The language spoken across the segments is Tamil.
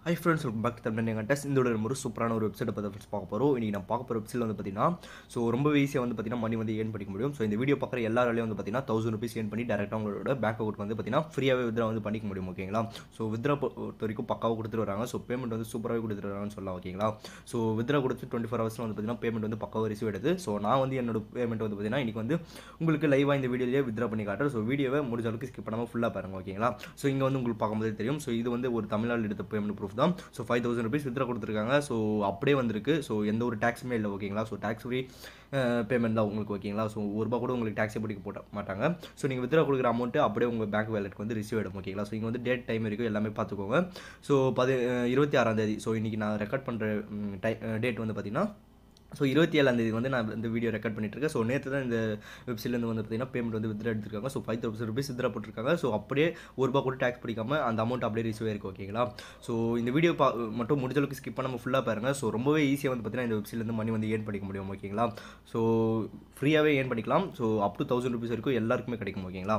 high friends welcome back Tamil எங்கள் டெஸ்ட் இந்த ஒரு சூப்பரான ஒரு வெப்சைட்டை பற்றி ஃப்ரெண்ட்ஸ் பார்க்க போகிறோம் இன்றைக்கி நான் பார்க்க போகிற வெப்சைட் வந்து பார்த்தீங்கன்னா ஸோ ரொம்ப ஈஸியாக வந்து பார்த்தீங்கன்னா மணி வந்து ஏர்ன் பண்ணிக்க முடியும் ஸோ இந்த வீடியோ பார்க்குற எல்லாராலையும் வந்து பார்த்தீங்கன்னா தௌசண்ட் ருபீஸ் ஏர்ன் பண்ணி டேரெக்டாக உங்களோட பேங்க் அக்கௌண்ட் வந்து பார்த்தீங்கன்னா ஃப்ரீயாகவே வித்ரா வந்து பண்ணிக்க முடியும் ஓகேங்களா ஸோ வித்ரா பொறுத்த வரைக்கும் பக்காவாக கொடுத்துட்டு வராங்க ஸோ பேமெண்ட் வந்து சூப்பராகவே கொடுத்துட்டு வராங்கன்னு சொல்லலாம் ஓகேங்களா ஸோ வித்ரா கொடுத்து டுவெண்ட்டி ஃபோர் ஹவர்ஸில் வந்து பார்த்தீங்கன்னா பேமெண்ட் வந்து பக்காவாக ரிசீவ் எடுது ஸோ நான் வந்து என்னோட பேமெண்ட் வந்து பார்த்தீங்கன்னா இன்றைக்கி வந்து உங்களுக்கு லைவாக இந்த வீடியோலேயே வித்ரா பண்ணி காட்டுறேன் ஸோ வீடியோவை முடிஞ்ச அளவுக்கு ஸ்கிப் பண்ணாமல் ஃபுல்லாக பாருங்க ஓகேங்களா ஸோ இங்கே வந்து உங்களுக்கு பார்க்கும்போது தெரியும் ஸோ இது வந்து ஒரு தமிழ்நாடு எடுத்த பேமெண்ட் ப்ரூஃப் தான் so five thousand rupees withdraw கொடுத்துருக்காங்க ஸோ அப்படியே வந்திருக்கு ஸோ எந்த ஒரு டேக்ஸுமே இல்லை ஓகேங்களா ஸோ டேக்ஸ் ஃப்ரீ பேமெண்ட் தான் உங்களுக்கு ஓகேங்களா ஸோ ஒரு ரூபா கூட உங்களுக்கு டேக்ஸே பிடிக்க போட்ட மாட்டாங்க ஸோ நீங்கள் வித்ரா கொடுக்குற அமௌண்ட்டு அப்படியே உங்கள் பேங்க் வேலெட்டுக்கு வந்து ரிசீவ் ஆகிடும் ஓகேங்களா ஸோ இங்கே வந்து டேட் டைம் வரைக்கும் எல்லாமே பார்த்துக்கோங்க ஸோ பதி இருபத்தி ஆறாம் தேதி ஸோ இன்றைக்கி நான் ரெக்கார்ட் பண்ணுற டை டேட் வந்து பார்த்தீங்கன்னா ஸோ இருபத்தி ஏழாந்தேதி வந்து நான் இந்த வீடியோ ரெக்கார்ட் பண்ணிட்டு இருக்கேன் ஸோ நேற்று தான் இந்த வெப்சைட்லேருந்து வந்து பார்த்தீங்கன்னா பேமெண்ட் வந்து வித்ரா எடுத்திருக்காங்க so five thousand rupees withdraw போட்டிருக்காங்க ஸோ அப்படியே ஒரு ரூபா கூட டேக்ஸ் பிடிக்காம அந்த அமௌண்ட் அப்படியே ரிசீவ் ஆயிருக்கு ஓகேங்களா ஸோ இந்த வீடியோ பா மட்டும் முடிஞ்ச அளவுக்கு ஸ்கிப் பண்ணாமல் ஃபுல்லாக பாருங்க ஸோ ரொம்பவே ஈஸியாக வந்து பார்த்தீங்கன்னா இந்த வெப்சைட்லேருந்து மணி வந்து ஏர்ன் பண்ணிக்க முடியும் ஓகேங்களா ஸோ ஃப்ரீயாகவே ஏர்ன் பண்ணிக்கலாம் so up to thousand rupees வரைக்கும் எல்லாருக்குமே கிடைக்கும் ஓகேங்களா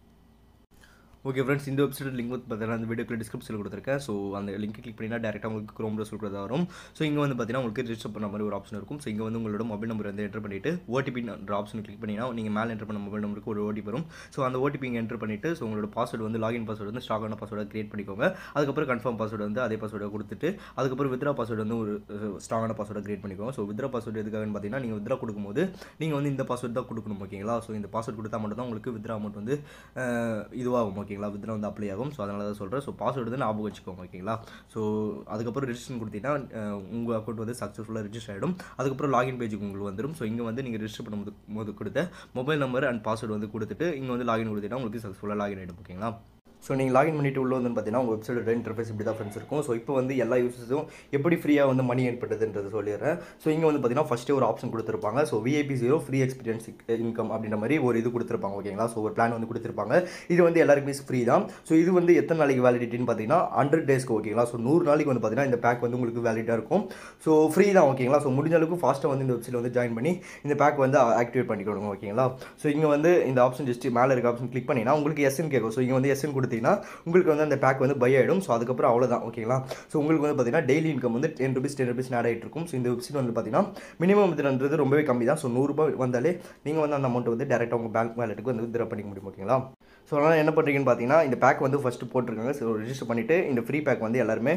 ஓகே ஃப்ரெண்ட்ஸ் இந்த வெப்சைட் லிங்க் வந்து பார்த்தீங்கன்னா அந்த வீடியோக்கு டிஸ்கிரிப்ஷனில் கொடுத்துருக்கேன் ஸோ அந்த லிங்க் கிளிக் பண்ணினா டேரெக்டாக உங்களுக்கு க்ரோம் ப்ரௌசர் கொடுத்தா வரும் ஸோ இங்கே வந்து பார்த்தீங்கன்னா உங்களுக்கு ரிஜிஸ்டர் பண்ண மாதிரி ஒரு ஆப்ஷன் இருக்கும் ஸோ இங்கே வந்து உங்களோட மொபைல் நம்பர் வந்து என்டர் பண்ணிவிட்டு ஓடிபின்ற ஆப்ஷன் கிளிக் பண்ணினா நீங்கள் மேலே என்டர் பண்ண மொபைல் நம்பருக்கு ஒரு ஓடிபி வரும் ஸோ அந்த ஓடிபி இங்கே என்டர் பண்ணிவிட்டு ஸோ உங்களோட பாஸ்வேர்டு வந்து லாகின் பாஸ்வேர்டு வந்து ஸ்ட்ராங்கான பாஸ்வேர்டாக கிரியேட் பண்ணிக்கோங்க அதுக்கப்புறம் கன்ஃபார்ம் பாஸ்வேர்டு வந்து அதே பாஸ்வேர்டை கொடுத்துட்டு அதுக்கப்புறம் வித்ரா பாஸ்வேர்டு வந்து ஒரு ஸ்ட்ராங்கான பாஸ்வேர்டை கிரியேட் பண்ணிக்கோங்க ஸோ வித்ரா பாஸ்வேர்டு எதுக்காகன்னு பார்த்தீங்கன்னா நீங்கள் வித்ரா கொடுக்கும்போது நீங்கள் வந்து இந்த பாஸ்வேர்டு தான் கொடுக்கணும் ஓகேங்களா ஸோ இந்த பாஸ்வேர்டு கொடுத்தா மட்டும் தான் உங்களுக்கு வித்ரா அமௌண்ட் வந்து இதுவாகும் ஓகேங்களா வித்ரா வந்து அப்ளை ஆகும் ஸோ அதனால தான் சொல்கிறேன் ஸோ பாஸ்வேர்டு வந்து ஞாபகம் வச்சுக்கோங்க ஓகேங்களா ஸோ அதுக்கப்புறம் ரிஜிஸ்ட்ரேஷன் கொடுத்தீங்கன்னா உங்கள் அக்கௌண்ட் வந்து சக்ஸஸ்ஃபுல்லாக ரிஜிஸ்டர் ஆகிடும் அதுக்கப்புறம் லாகின் பேஜுக்கு உங்களுக்கு வந்துடும் ஸோ இங்கே வந்து நீங்கள் ரிஜிஸ்டர் பண்ணும்போது போது கொடுத்த மொபைல் நம்பர் அண்ட் பாஸ்வேர்டு வந்து கொடுத்துட்டு இங்கே வந்து லாகின் கொடுத்தீங்கன்னா உங்களுக்கு சக்ஸஸ்ஃபுல்லாக லாகின் ஆகிடும் ஓகேங்களா ஸோ நீங்கள் லாகின் பண்ணிட்டு உள்ள வந்து பார்த்தீங்கன்னா உங்கள் வெப்சைட்டோட இன்டர்ஃபேஸ் இப்படி தான் ஃப்ரெண்ட்ஸ் இருக்கும் ஸோ இப்போ வந்து எல்லா யூசர்ஸும் எப்படி ஃப்ரீயாக வந்து மணி ஏர்ன் பண்ணுறதுன்றது சொல்லிடுறேன் ஸோ இங்கே வந்து பார்த்தீங்கன்னா ஃபஸ்ட்டே ஒரு ஆப்ஷன் கொடுத்துருப்பாங்க so VIP zero free experience income அப்படின்ற மாதிரி ஒரு இது கொடுத்துருப்பாங்க ஓகேங்களா ஸோ ஒரு பிளான் வந்து கொடுத்துருப்பாங்க இது வந்து எல்லாருக்குமே ஃப்ரீ தான் ஸோ இது வந்து எத்தனை நாளைக்கு வேலிடிட்டின்னு பார்த்தீங்கன்னா ஹண்ட்ரட் டேஸ்க்கு ஓகேங்களா ஸோ நூறு நாளைக்கு வந்து பார்த்தீங்கன்னா இந்த பேக் வந்து உங்களுக்கு வேலிடாக இருக்கும் ஸோ ஃப்ரீ தான் ஓகேங்களா ஸோ முடிஞ்ச அளவுக்கு ஃபாஸ்ட்டாக வந்து இந்த வெப்சைட் வந்து ஜாயின் பண்ணி இந்த பேக் வந்து ஆக்டிவேட் பண்ணிக்கணும் ஓகேங்களா ஸோ இங்கே வந்து இந்த ஆப்ஷன் ஜஸ்ட் மேலே இருக்க ஆப்ஷன் கிளிக் பண்ணிங்கன்னா உங்களுக்கு எஸ்என் கேட்கும் ஸோ இங்கே வந்து எஸ்என் கொடுத்தீங்கன்னா உங்களுக்கு வந்து அந்த பேக் வந்து பை ஆகிடும் ஸோ அதுக்கப்புறம் அவ்வளோதான் ஓகேங்களா ஸோ உங்களுக்கு வந்து பார்த்தீங்கன்னா டெய்லி இன்கம் வந்து ten rupees ten rupees add ஆகிட்டு இருக்கும் ஸோ இந்த வெப்சைட் வந்து பார்த்தீங்கன்னா மினிமம் இதுன்றது ரொம்பவே கம்மி தான் ஸோ நூறுரூபா வந்தாலே நீங்கள் வந்து அந்த அமௌண்ட் வந்து டேரெக்டாக உங்கள் பேங்க் வேலெட்டுக்கு வந்து வித்ரா பண்ணிக்க முடியும் ஓகேங்களா ஸோ அதனால் என்ன பண்ணுறீங்கன்னு பார்த்தீங்கன்னா இந்த பேக் வந்து ஃபஸ்ட்டு போட்டிருக்காங்க ஸோ ரிஜிஸ்டர் பண்ணிவிட்டு இந்த ஃப்ரீ பேக் வந்து எல்லாருமே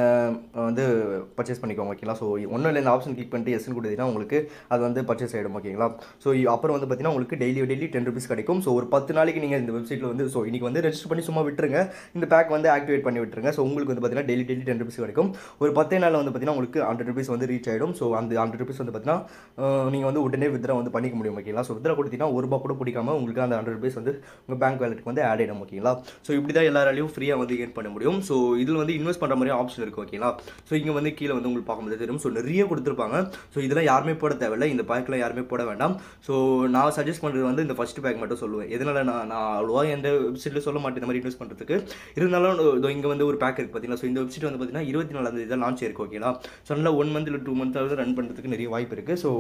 வந்து பர்ச்சேஸ் பண்ணிக்கோங்க ஓகேங்களா ஸோ ஒன்றும் இல்லை இந்த ஆப்ஷன் கிளிக் பண்ணிட்டு எஸ்ன்னு கொடுத்தீங்கன்னா உங்களுக்கு அது வந்து பர்ச்சேஸ் ஆகிடும் ஓகேங்களா ஸோ அப்புறம் வந்து பார்த்தீங்கன்னா உங்களுக்கு டெய்லி டெய்லி டென் ருபீஸ் கிடைக்கும் ஸோ ஒரு பத்து நாளைக்கு நீங்கள் இந்த வெப்சைட்டில் வந்து ஸோ இன்றைக்கி வந்து ரெஜிஸ்டர் பண்ணி சும்மா விட்டுருங்க இந்த பேக் வந்து ஆக்டிவேட் பண்ணி விட்டுருங்க ஸோ உங்களுக்கு வந்து பார்த்தீங்கன்னா டெய்லி டெய்லி டென் ருபீஸ் கிடைக்கும் ஒரு பத்தே நாளில் வந்து பார்த்தீங்கன்னா உங்களுக்கு ஹண்ட்ரட் ருபீஸ் வந்து ரீச் ஆகிடும் ஸோ அந்த ஹண்ட்ரட் ருபீஸ் வந்து பார்த்தீங்கன்னா நீங்கள் வந்து உடனே வித்ரா வந்து பண்ணிக்க முடியும் ஓகேங்களா ஸோ வித்ரா கொடுத்தீங்கன்னா ஒரு ரூபா கூட பிடிக்காம உங்களுக்கு அந்த ஹண்ட்ரட் ருபீஸ் வந்து உங்கள் பேங்க் வேலெட்டுக்கு வந்து ஆட் ஆகிடும் ஓகேங்களா ஸோ இப்படி தான் எல்லாராலையும் ஃப்ரீயாக வந்து ஏர்ன் பண்ண முடியும் ஸோ இதில் வந்து இன்வெஸ்ட் பண்ணுற மாதிரி ஆப்ஷன் இருக்குது ஓகேங்களா ஸோ இங்கே வந்து கீழே வந்து உங்களுக்கு பார்க்கும்போது தெரியும் ஸோ நிறைய கொடுத்துருப்பாங்க ஸோ இதெல்லாம் யாருமே போட தேவையில்லை இந்த பேக்கில் யாருமே போட வேண்டாம் ஸோ நான் சஜஸ்ட் பண்ணுறது வந்து இந்த ஃபஸ்ட் பேக் மட்டும் சொல்லுவேன் எதனால் நான் நான் அவ்வளோவா எந்த வெப்சைட்டில் சொல்ல மாட்டேன் இந்த மாதிரி இன்வெஸ்ட் பண்ணுறதுக்கு இருந்தாலும் இதோ இங்கே வந்து ஒரு பேக் இருக்குது பார்த்தீங்களா ஸோ இந்த வெப்சைட் வந்து பார்த்தீங்கன்னா இருபத்தி நாலாம் தேதி தான் லான்ச் இருக்குது ஓகேங்களா ஸோ நல்லா ஒன் மந்த் இல்லை டூ மந்த்தாவது ரன் பண்ணுறதுக்கு நிறைய வாய்ப்பு இருக்குது ஸோ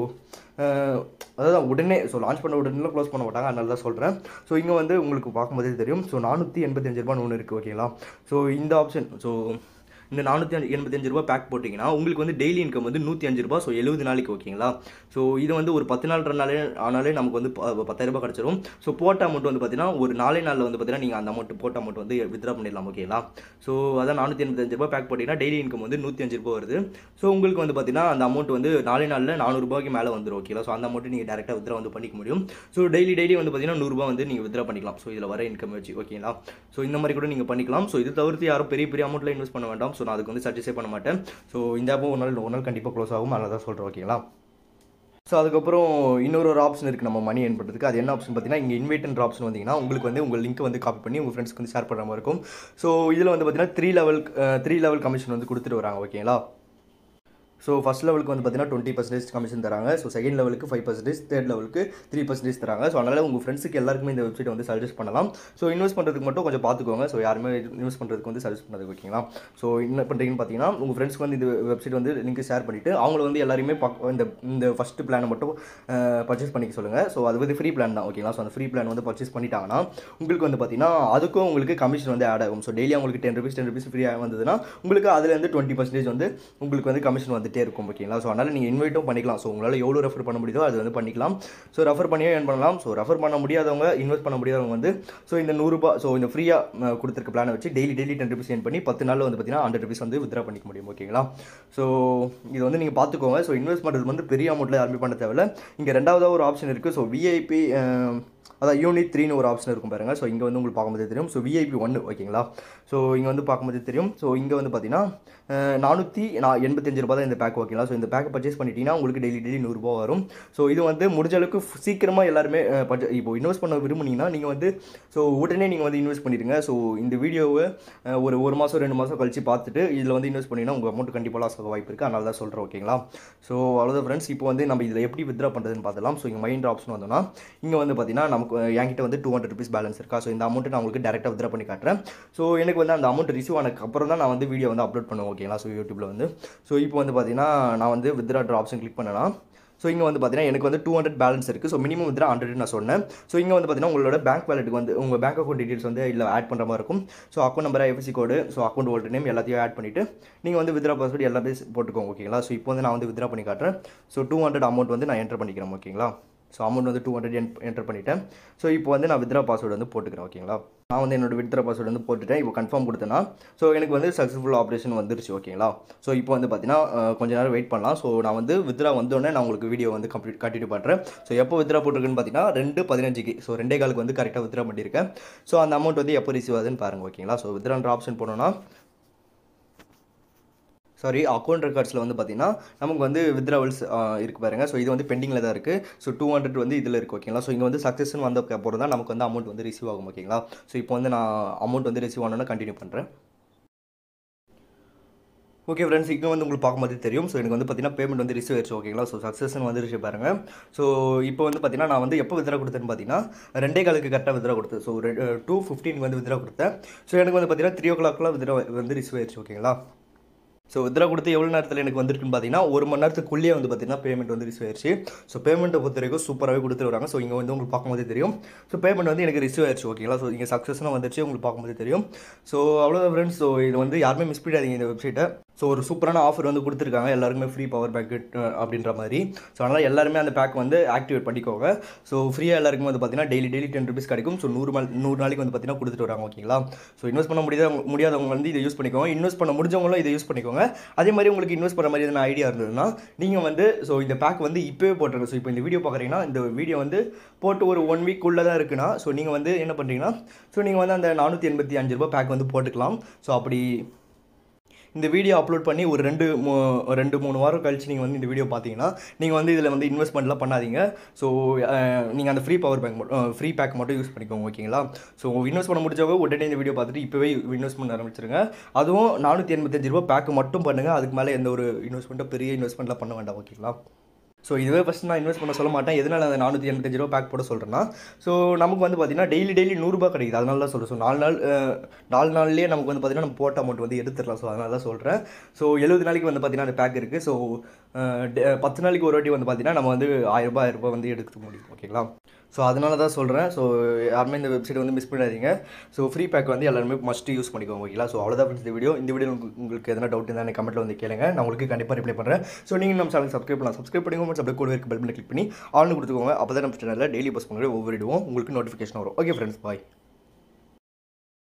அதாவது உடனே ஸோ லான்ச் பண்ண உடனே க்ளோஸ் பண்ண மாட்டாங்க அதனால தான் சொல்கிறேன் ஸோ இங்கே வந்து உங்களுக்கு பார்க்கும்போதே தெரியும் ஸோ நானூற்றி எண்பத்தஞ்சு ரூபான்னு ஒன்று இருக்குது ஓகேங்களா ஸோ இந்த ஆப்ஷன் ஸோ இந்த நானூற்றி எண்பத்தஞ்சு ரூபா பேக் போட்டிங்கன்னா உங்களுக்கு வந்து டெய்லி இன்கம் வந்து நூற்றி அஞ்சு ரூபா ஸோ எழுபது நாளைக்கு ஓகேங்களா ஸோ இது வந்து ஒரு பத்து நாள் நாளே ஆனாலே நமக்கு வந்து பத்தாயிரம் ரூபாய் கிடச்சிரும் ஸோ போட்ட அமௌண்ட் வந்து பார்த்தீங்கன்னா ஒரு நாலே நாளில் வந்து பார்த்தீங்கன்னா நீங்கள் அந்த அமௌண்ட் போட்ட அமௌண்ட் வந்து வித்ரா பண்ணிடலாம் ஓகேங்களா ஸோ அதான் நானூற்றி எண்பத்தஞ்சு ரூபா பேக் போட்டிங்கன்னா டெய்லி இன்கம் வந்து நூற்றி அஞ்சு ரூபா வருது ஸோ உங்களுக்கு வந்து பார்த்தீங்கன்னா அந்த அமௌண்ட் வந்து நாலே நாளில் நானூறுபாய்க்கு மேலே வந்துடும் ஓகேங்களா ஸோ அந்த அமௌண்ட் நீங்கள் டேரெக்டாக வித்ரா வந்து பண்ணிக்க முடியும் ஸோ டெய்லி டெய்லி வந்து பார்த்தீங்கன்னா நூறுரூபா வந்து நீங்கள் வித்ரா பண்ணிக்கலாம் ஸோ இதில் வர இன்கம் வச்சு ஓகேங்களா ஸோ இந்த மாதிரி கூட நீங்கள் பண்ணிக்கலாம் ஸோ இது தவிர்த்து யாரும் பெரிய பெரிய அமௌண்ட்டில் இன்வெஸ்ட் பண்ண வேண்டாம் ஸோ நான் அதுக்கு வந்து சஜஸ்டே பண்ண மாட்டேன் ஸோ இந்த ஆப்பும் ஒரு நாள் ஒரு நாள் கண்டிப்பாக க்ளோஸ் ஆகும் அதனால தான் சொல்கிறேன் ஓகேங்களா ஸோ அதுக்கப்புறம் இன்னொரு ஒரு ஆப்ஷன் இருக்குது நம்ம மணி ஏர்ன் பண்ணுறதுக்கு அது என்ன ஆப்ஷன் பார்த்தீங்கன்னா இங்கே இன்வைட்ன்ற ஆப்ஷன் வந்தீங்கன்னா உங்களுக்கு வந்து உங்கள் லிங்க் வந்து காப்பி பண்ணி உங்கள் ஃப்ரெண்ட்ஸ்க்கு வந்து ஷேர் பண்ணுற மாதிரி இருக்கும் ஸோ இதில் வந்து பார்த்தீங்கன்னா three level three level commission வந்து கொடுத்துட்டு வராங்க ஓகேங்களா ஸோ ஃபஸ்ட் லெவலுக்கு வந்து பார்த்தீங்கன்னா டுவெண்ட்டி பர்சன்டேஜ் கமிஷன் தராங்க ஸோ செகண்ட் லெவலுக்கு ஃபைவ் பர்சன்டேஜ் தேர்ட் லெவலுக்கு த்ரீ பர்சன்டேஜ் தராங்க ஸோ அதனால் உங்கள் ஃப்ரெண்ட்ஸுக்கு எல்லாருக்குமே இந்த வெப்சைட் வந்து சஜஸ்ட் பண்ணலாம் ஸோ இன்வெஸ்ட் பண்ணுறதுக்கு மட்டும் கொஞ்சம் பார்த்துக்கோங்க ஸோ யாருமே இன்வெஸ்ட் பண்ணுறதுக்கு வந்து சஜஸ்ட் பண்ணுறது ஓகேங்களா ஸோ என்ன பண்ணுறீங்கன்னு பார்த்தீங்கன்னா உங்கள் ஃப்ரெண்ட்ஸ்க்கு வந்து இந்த வெப்சைட் வந்து லிங்க் ஷேர் பண்ணிவிட்டு அவங்கள வந்து எல்லாருமே பக் இந்த இந்த ஃபஸ்ட்டு பிளானை மட்டும் பர்ச்சேஸ் பண்ணிக்க சொல்லுங்கள் ஸோ அது வந்து ஃப்ரீ பிளான் தான் ஓகேங்களா ஸோ அந்த ஃப்ரீ பிளான் வந்து பர்ச்சேஸ் பண்ணிட்டாங்கன்னா உங்களுக்கு வந்து பார்த்தீங்கன்னா அதுக்கும் உங்களுக்கு கமிஷன் வந்து ஆட் ஆகும் ஸோ டெய்லி உங்களுக்கு டென் ருபீஸ் டென் ருபீஸ் ஃப்ரீயாக வந்ததுன்னா உங்களுக்கு அதுலேருந்து டுவெண்ட்டி பர்சன்டேஜ் வந்து உங்களுக்கு வந்து கமிஷன் வந்துட்டே இருக்கும் ஓகேங்களா ஸோ அதனால் நீங்கள் இன்வைட்டும் பண்ணிக்கலாம் ஸோ உங்களால் எவ்வளோ ரெஃபர் பண்ண முடியுதோ அது வந்து பண்ணிக்கலாம் ஸோ ரெஃபர் பண்ணியே ஏர்ன் பண்ணலாம் ஸோ ரெஃபர் பண்ண முடியாதவங்க இன்வெஸ்ட் பண்ண முடியாதவங்க வந்து ஸோ இந்த நூறுரூபா ஸோ இந்த ஃப்ரீயாக கொடுத்துருக்க பிளானை வச்சு daily daily ten rupees earn பண்ணி பத்து நாளில் வந்து பார்த்தீங்கன்னா ஹண்ட்ரட் ருபீஸ் வந்து வித்ரா பண்ணிக்க முடியும் ஓகேங்களா ஸோ இது வந்து நீங்கள் பார்த்துக்கோங்க ஸோ இன்வெஸ்ட் பண்ணுறது வந்து பெரிய அமௌண்ட்டில் யாருமே பண்ண தேவையில்ல இங்கே ரெண்டாவதாக ஒரு ஆப்ஷன் இருக்குது ஸோ விஐபி அதான் யூனிட் த்ரீன்னு ஒரு ஆப்ஷன் இருக்கும் பாருங்கள் ஸோ இங்கே வந்து உங்களுக்கு பார்க்கும்போது தெரியும் ஸோ விஐபி ஒன்று ஓகேங்களா ஸோ இங்கே வந்து பார்க்கும்போது தெரியும் ஸோ இங்கே வந்து பார்த்தீங்கன்னா நானூற்றி நான் எண்பத்தஞ்சு ரூபா தான் இந்த பேக் ஓகேங்களா ஸோ இந்த பேக்கை பர்ச்சேஸ் பண்ணிட்டீங்கன்னா உங்களுக்கு டெய்லி டெய்லி நூறுரூபா வரும் ஸோ இது வந்து முடிஞ்ச அளவுக்கு சீக்கிரமாக எல்லாருமே பட்ஜெட் இப்போ இன்வெஸ்ட் பண்ண விரும்புனீங்கன்னா நீங்கள் வந்து ஸோ உடனே நீங்கள் வந்து இன்வெஸ்ட் பண்ணிடுங்க ஸோ இந்த வீடியோவை ஒரு ஒரு மாதம் ரெண்டு மாதம் கழிச்சு பார்த்துட்டு இதில் வந்து இன்வெஸ்ட் பண்ணிங்கன்னா உங்கள் அமௌண்ட் கண்டிப்பாக லாஸ் ஆக வாய்ப்பு இருக்குது அதனால தான் சொல்கிறேன் ஓகேங்களா ஸோ அவ்வளோதான் ஃப்ரெண்ட்ஸ் இப்போ வந்து நம்ம இதில் எப்படி வித்ரா பண்ணுறதுன்னு பார்த்துலாம் ஸோ இங்கே மைண்ட் ஆப்ஷன் வந்தோம்னா இங்கே வந்து பார்த்தீங்கன்னா நமக்கு என்கிட்ட வந்து டூ ஹண்ட்ரட் ருபீஸ் பேலன்ஸ் இருக்கா ஸோ இந்த அமௌண்ட்டு நான் உங்களுக்கு டேரெக்டாக வித்ரா பண்ணி காட்டுறேன் ஸோ எனக்கு வந்து அந்த அமௌண்ட் ரிசீவ் ஆனதுக்கு அப்புறம் தான் நான் வந்து வீடியோ வந்து அப்லோட் பண்ணுவேன் ஓகேங்களா ஸோ யூடியூப்பில் வந்து ஸோ இப்போ வந்து பார்த்தீங்கன்னா நான் வந்து வித்ரா ஆப்ஷன் கிளிக் பண்ணேன்னா ஸோ இங்கே வந்து பார்த்தீங்கன்னா எனக்கு வந்து டூ ஹண்ட்ரட் பேலன்ஸ் இருக்குது ஸோ மினிமம் வந்து ஹண்ட்ரட் நான் சொன்னேன் ஸோ இங்கே வந்து பார்த்தீங்கன்னா உங்களோட பேங்க் வேலெட்டுக்கு வந்து உங்கள் பேங்க் அக்கௌண்ட் டீட்டெயில்ஸ் வந்து இல்லை ஆட் பண்ணுற மாதிரி இருக்கும் so account number FC code so account holder name எல்லாத்தையும் ஆட் பண்ணிவிட்டு நீங்கள் வந்து வித்ரா பாஸ்வேர்டு எல்லாமே போட்டுக்கோங்க ஓகேங்களா ஸோ இப்போ வந்து நான் வந்து வித்ரா பண்ணி காட்டுறேன் ஸோ டூ ஹண்ட்ரட் அமௌண்ட் வந்து நான் என்டர் பண்ணிக்கிறேன் ஓகேங்களா ஸோ அமௌண்ட் வந்து டூ ஹண்ட்ரட் என்டர் பண்ணிட்டேன் ஸோ இப்போ வந்து நான் வித்ரா பாஸ்வேர்டு வந்து போட்டுக்கிறேன் ஓகேங்களா நான் வந்து என்னோட வித்ரா பாஸ்வேர்டு வந்து போட்டுட்டேன் இப்போ கன்ஃபார்ம் கொடுத்தேன்னா ஸோ எனக்கு வந்து சக்ஸஸ்ஃபுல் ஆப்ரேஷன் வந்துருச்சு ஓகேங்களா ஸோ இப்போ வந்து பார்த்தீங்கன்னா கொஞ்ச நேரம் வெயிட் பண்ணலாம் ஸோ நான் வந்து வித்ரா வந்தோடனே நான் உங்களுக்கு வீடியோ வந்து கம்ப்ளீட் கண்டினியூ பண்ணுறேன் ஸோ எப்போ வித்ரா போட்டிருக்குன்னு பார்த்தீங்கன்னா ரெண்டு பதினஞ்சுக்கு ஸோ ரெண்டே காலுக்கு வந்து கரெக்டாக வித்ரா பண்ணியிருக்கேன் ஸோ அந்த அமௌண்ட் வந்து எப்போ ரிசீவ் ஆகுதுன்னு பாருங்கள் ஓகேங்களா ஸோ வித்ரான்ற ஆப்ஷன் போனோன்னா சாரி அக்கௌண்ட் ரெக்கார்ட்ஸில் வந்து பார்த்தீங்கன்னா நமக்கு வந்து வித்ராவல்ஸ் இருக்கு பாருங்கள் ஸோ இது வந்து பெண்டிங்கில் தான் இருக்குது ஸோ டூ ஹண்ட்ரட் வந்து இதில் இருக்குது ஓகேங்களா ஸோ இங்கே வந்து சக்ஸஸ்ன்னு வந்த அப்புறம் தான் நமக்கு வந்து அமௌண்ட் வந்து ரிசீவ் ஆகும் ஓகேங்களா ஸோ இப்போ வந்து நான் அமௌண்ட் வந்து ரிசீவ் ஆனோன்னா கண்டினியூ பண்ணுறேன் ஓகே ஃப்ரெண்ட்ஸ் இங்கே வந்து உங்களுக்கு பார்க்கும்போது தெரியும் ஸோ எனக்கு வந்து பார்த்தீங்கன்னா பேமெண்ட் வந்து ரிசீவ் ஆயிடுச்சு ஓகேங்களா ஸோ சக்ஸஸ்ன்னு வந்துருச்சு பாருங்கள் ஸோ இப்போ வந்து பார்த்தீங்கன்னா நான் வந்து எப்போ வித்ரா கொடுத்தேன்னு பார்த்தீங்கன்னா ரெண்டே காலுக்கு கரெக்டாக வித்ரா கொடுத்தேன் ஸோ டூ ஃபிஃப்டீனுக்கு வந்து வித்ரா கொடுத்தேன் ஸோ எனக்கு வந்து பார்த்தீங்கன்னா த்ரீ ஓ கிளாக்லாம் வித்ரா வந்து ரிசீவ் ஆயிடுச்சு ஓகேங்களா ஸோ வித்ரா கொடுத்து எவ்வளோ நேரத்தில் எனக்கு வந்திருக்குன்னு பார்த்தீங்கன்னா ஒரு மணி நேரத்துக்குள்ளேயே வந்து பார்த்தீங்கன்னா பேமெண்ட் வந்து ரிசீவ் ஆயிடுச்சு ஸோ பேமெண்ட்டை பொறுத்த வரைக்கும் சூப்பராகவே கொடுத்துட்டு வராங்க ஸோ இங்கே வந்து உங்களுக்கு பார்க்கும்போது தெரியும் ஸோ பேமெண்ட் வந்து எனக்கு ரிசீவ் ஆயிடுச்சு ஓகேங்களா ஸோ இங்கே சக்ஸஸ்னாக வந்துருச்சு உங்களுக்கு பார்க்கும்போது தெரியும் ஸோ அவ்வளோதான் ஃப்ரெண்ட்ஸ் ஸோ இது வந்து யாருமே மிஸ் பண்ணிடாதீங்க இந்த வெப்சைட்டை ஸோ ஒரு சூப்பரான ஆஃபர் வந்து கொடுத்துருக்காங்க எல்லாருக்குமே ஃப்ரீ பவர் பேக் அப்படின்ற மாதிரி ஸோ அதனால் எல்லாருமே அந்த பேக் வந்து ஆக்டிவேட் பண்ணிக்கோங்க ஸோ ஃப்ரீயாக எல்லாருக்குமே வந்து பார்த்தீங்கன்னா டெய்லி டெய்லி டென் ருபீஸ் கிடைக்கும் ஸோ நூறு நாள் நூறு நாளைக்கு வந்து பார்த்தீங்கன்னா கொடுத்துட்டு வராங்க ஓகேங்களா ஸோ இன்வெஸ்ட் பண்ண முடியாத முடியாதவங்க வந்து இதை யூஸ் பண்ணிக்கோங்க இன்வெஸ்ட் பண்ண முடிஞ்சவங்களும் இதை யூஸ் பண்ணிக்கோங்க அதே மாதிரி உங்களுக்கு இன்வெஸ்ட் பண்ண மாதிரி எதனா ஐடியா இருந்ததுன்னா நீங்கள் வந்து ஸோ இந்த பேக் வந்து இப்போவே போட்டுருங்க ஸோ இப்போ இந்த வீடியோ பார்க்குறீங்கன்னா இந்த வீடியோ வந்து போட்டு ஒரு ஒன் வீக் உள்ளே தான் இருக்குன்னா ஸோ நீங்கள் வந்து என்ன பண்ணுறீங்கன்னா ஸோ நீங்கள் வந்து அந்த நானூற்றி எண்பத்தி அஞ்சு ரூபா பேக் வந்து போட்டுக்கலாம் ஸோ அப்படி இந்த வீடியோ அப்லோட் பண்ணி ஒரு ரெண்டு மூ ரெண்டு மூணு வாரம் கழிச்சு நீங்கள் வந்து இந்த வீடியோ பார்த்தீங்கன்னா நீங்கள் வந்து இதில் வந்து இன்வெஸ்ட்மெண்ட்லாம் பண்ணாதீங்க ஸோ நீங்கள் அந்த ஃப்ரீ பவர் பேங்க் மட்டும் ஃப்ரீ பேக் மட்டும் யூஸ் பண்ணிக்கோங்க ஓகேங்களா ஸோ இன்வெஸ்ட் பண்ண முடிஞ்சவங்க உடனே இந்த வீடியோ பார்த்துட்டு இப்போவே இன்வெஸ்ட் பண்ண ஆரம்பிச்சிருங்க அதுவும் நானூற்றி எண்பத்தஞ்சு ரூபா பேக் மட்டும் பண்ணுங்கள் அதுக்கு மேலே எந்த ஒரு இன்வெஸ்ட்மெண்ட்டோ பெரிய இன்வெஸ்ட்மெண்ட்லாம் பண்ண வேண்டாம் ஓகேங்களா ஸோ இதுவே ஃபஸ்ட் நான் இன்வெஸ்ட் பண்ண சொல்ல மாட்டேன் எதனால் அந்த நானூற்றி எண்பத்தஞ்சு ரூபா பேக் போட சொல்கிறேன்னா ஸோ நமக்கு வந்து பார்த்தீங்கன்னா டெய்லி டெய்லி நூறுரூபா கிடைக்குது அதனால தான் சொல்கிறேன் ஸோ நாலு நாள் நாலு நாள்லேயே நமக்கு வந்து பார்த்தீங்கன்னா நம்ம போட்ட அமௌண்ட் வந்து எடுத்துடலாம் ஸோ அதனால தான் சொல்கிறேன் ஸோ எழுபது நாளைக்கு வந்து பார்த்தீங்கன்னா அந்த பேக் இருக்குது ஸோ பத்து நாளைக்கு ஒரு வாட்டி வந்து பார்த்தீங்கன்னா நம்ம வந்து ஆயிரரூபா ஆயிரரூபா வந்து எடுக்க முடியும் ஓகேங்களா ஸோ அதனால தான் சொல்கிறேன் ஸோ யாருமே இந்த வெப்சைட் வந்து மிஸ் பண்ணாதீங்க ஸோ ஃப்ரீ பேக் வந்து எல்லாருமே மஸ்ட் யூஸ் பண்ணிக்கோங்க ஓகேங்களா ஸோ அவ்வளோதான் ஃப்ரெண்ட்ஸ் இந்த வீடியோ இந்த வீடியோ உங்களுக்கு எதனா டவுட் இருந்தால் எனக்கு கமெண்ட்டில் வந்து கேளுங்க நான் உங்களுக்கு கண்டிப்பாக ரிப்ளை பண்ணுறேன் ஸோ நீங்கள் நம்ம சேனல் சப்ஸ்கிரைப் பண்ணலாம் சப்ஸ்கிரைப் பண்ணிக்கோங்க அப்படியே கூட இருக்க பெல் பண்ணி கிளிக் பண்ணி ஆன் கொடுத்துக்கோங்க அப்போ தான் நம்ம சேனலில் டெய்லி போஸ்ட் பண்ணுற ஒவ்வொரு வீடியோவும் உங்களுக்கு நோட்டிஃபிகேஷன் வரும் ஓகே ஃப்ரெண்ட்ஸ் பாய்